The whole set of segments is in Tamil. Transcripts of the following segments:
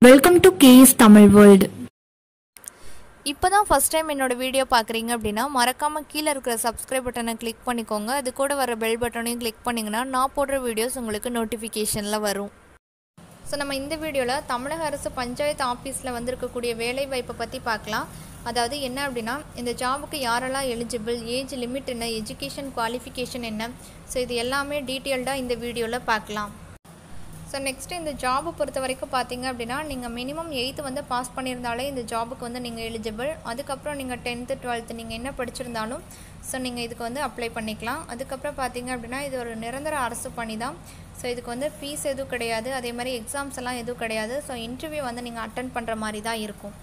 welcome to KS Tamil world இப்போ தான் ஃபஸ்ட் டைம் என்னோட வீடியோ பார்க்குறீங்க அப்படின்னா மறக்காமல் கீழே இருக்கிற சப்ஸ்கிரைப் பட்டனை கிளிக் பண்ணிக்கோங்க அது கூட வர பெல் பட்டனையும் கிளிக் பண்ணிங்கன்னா நான் போடுற வீடியோஸ் உங்களுக்கு நோட்டிஃபிகேஷனில் வரும் ஸோ நம்ம இந்த வீடியோவில் தமிழக அரசு பஞ்சாயத்து ஆஃபீஸில் வந்திருக்கக்கூடிய வேலை வாய்ப்பை பற்றி பார்க்கலாம் அதாவது என்ன அப்படின்னா இந்த ஜாபுக்கு யாரெல்லாம் எலிஜிபிள் ஏஜ் லிமிட் என்ன எஜுகேஷன் குவாலிஃபிகேஷன் என்ன ஸோ இது எல்லாமே டீட்டெயில்டாக இந்த வீடியோவில் பார்க்கலாம் ஸோ நெக்ஸ்ட்டு இந்த ஜாபை பொறுத்த வரைக்கும் பார்த்தீங்க அப்படின்னா நீங்கள் மினிமம் எயித்து வந்து பாஸ் பண்ணியிருந்தாலே இந்த ஜாபுக்கு வந்து நீங்கள் எலிஜிபிள் அதுக்கப்புறம் நீங்கள் டென்த்து டுவெல்த்து நீங்கள் என்ன படிச்சிருந்தாலும் ஸோ நீங்கள் இதுக்கு வந்து அப்ளை பண்ணிக்கலாம் அதுக்கப்புறம் பார்த்தீங்க அப்படின்னா இது ஒரு நிரந்தர அரசு பணி தான் ஸோ இதுக்கு வந்து ஃபீஸ் எதுவும் கிடையாது அதே மாதிரி எக்ஸாம்ஸ் எல்லாம் எதுவும் கிடையாது ஸோ இன்டர்வியூ வந்து நீங்கள் அட்டன் பண்ணுற மாதிரி தான் இருக்கும்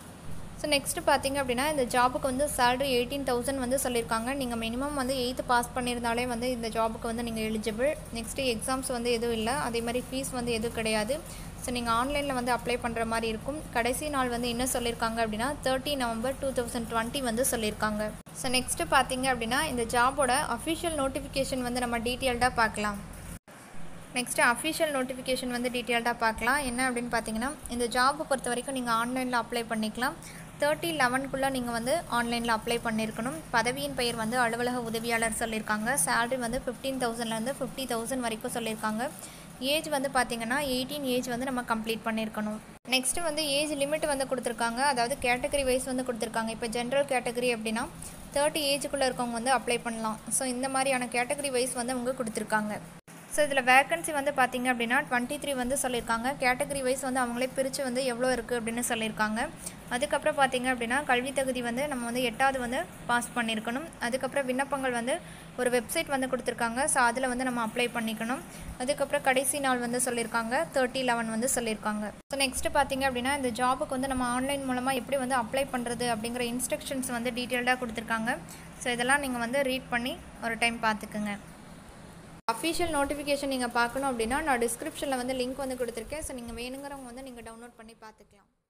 ஸோ நெக்ஸ்ட்டு பார்த்தீங்க அப்படின்னா இந்த ஜாபுக்கு வந்து சேலரி எயிட்டீன் தௌசண்ட் வந்து சொல்லியிருக்காங்க நீங்கள் மினிமம் வந்து எயித்து பாஸ் பண்ணியிருந்தாலே வந்து இந்த ஜாபுக்கு வந்து நீங்கள் எலிஜிபிள் நெக்ஸ்ட்டு எக்ஸாம்ஸ் வந்து எதுவும் இல்லை அதே மாதிரி ஃபீஸ் வந்து எதுவும் கிடையாது ஸோ நீங்கள் ஆன்லைனில் வந்து அப்ளை பண்ணுற மாதிரி இருக்கும் கடைசி நாள் வந்து என்ன சொல்லியிருக்காங்க அப்படின்னா thirty November two thousand twenty வந்து சொல்லியிருக்காங்க ஸோ நெக்ஸ்ட்டு பார்த்தீங்க அப்படின்னா இந்த ஜாபோட அஃபிஷியல் நோட்டிஃபிகேஷன் வந்து நம்ம டீட்டெயில்டாக பார்க்கலாம் நெக்ஸ்ட்டு அஃபிஷியல் நோட்டிஃபிகேஷன் வந்து டீட்டெயில்டாக பார்க்கலாம் என்ன அப்படின்னு பார்த்தீங்கன்னா இந்த ஜாபை பொறுத்த வரைக்கும் நீங்கள் ஆன்லைனில் அப்ளை பண்ணிக்கலாம் தேர்ட்டி லெவனுக்குள்ளே நீங்கள் வந்து ஆன்லைனில் அப்ளை பண்ணியிருக்கணும் பதவியின் பெயர் வந்து அலுவலக உதவியாளர் சொல்லியிருக்காங்க சேலரி வந்து ஃபிஃப்டீன் தௌசண்ட்லேருந்து ஃபிஃப்டி தௌசண்ட் வரைக்கும் சொல்லியிருக்காங்க ஏஜ் வந்து பார்த்தீங்கன்னா எயிட்டீன் ஏஜ் வந்து நம்ம கம்ப்ளீட் பண்ணியிருக்கணும் நெக்ஸ்ட்டு வந்து ஏஜ் லிமிட் வந்து கொடுத்துருக்காங்க அதாவது கேட்டகரி வைஸ் வந்து கொடுத்துருக்காங்க இப்போ ஜென்ரல் கேட்டகரி அப்படின்னா தேர்ட்டி ஏஜுக்குள்ளே இருக்கவங்க வந்து அப்ளை பண்ணலாம் ஸோ இந்த மாதிரியான கேட்டகரி வைஸ் வந்து அவங்க கொடுத்துருக்காங்க ஸோ இதில் வேகன்சி வந்து பார்த்தீங்க அப்படின்னா டுவெண்ட்டி த்ரீ வந்து சொல்லியிருக்காங்க கேட்டகரி வைஸ் வந்து அவங்களே பிரித்து வந்து எவ்வளோ இருக்குது அப்படின்னு சொல்லியிருக்காங்க அதுக்கப்புறம் பார்த்தீங்க அப்படின்னா கல்வி தகுதி வந்து நம்ம வந்து எட்டாவது வந்து பாஸ் பண்ணியிருக்கணும் அதுக்கப்புறம் விண்ணப்பங்கள் வந்து ஒரு வெப்சைட் வந்து கொடுத்துருக்காங்க ஸோ அதில் வந்து நம்ம அப்ளை பண்ணிக்கணும் அதுக்கப்புறம் கடைசி நாள் வந்து சொல்லியிருக்காங்க தேர்ட்டி லெவன் வந்து சொல்லியிருக்காங்க ஸோ நெக்ஸ்ட்டு பார்த்தீங்க அப்படின்னா இந்த ஜாபுக்கு வந்து நம்ம ஆன்லைன் மூலமாக எப்படி வந்து அப்ளை பண்ணுறது அப்படிங்கிற இன்ஸ்ட்ரக்ஷன்ஸ் வந்து டீட்டெயில்டாக கொடுத்துருக்காங்க ஸோ இதெல்லாம் நீங்கள் வந்து ரீட் பண்ணி ஒரு டைம் பார்த்துக்குங்க அஃபிஷியல் நோட்டிஃபிகேஷன் நீங்கள் பார்க்கணும் அப்படின்னா நான் டிஸ்கிரிப்ஷனில் வந்து லிங்க் வந்து கொடுத்துருக்கேன் ஸோ நீங்கள் வேணுங்கிறவங்க வந்து நீங்கள் டவுன்லோட் பண்ணி பார்த்துக்கலாம்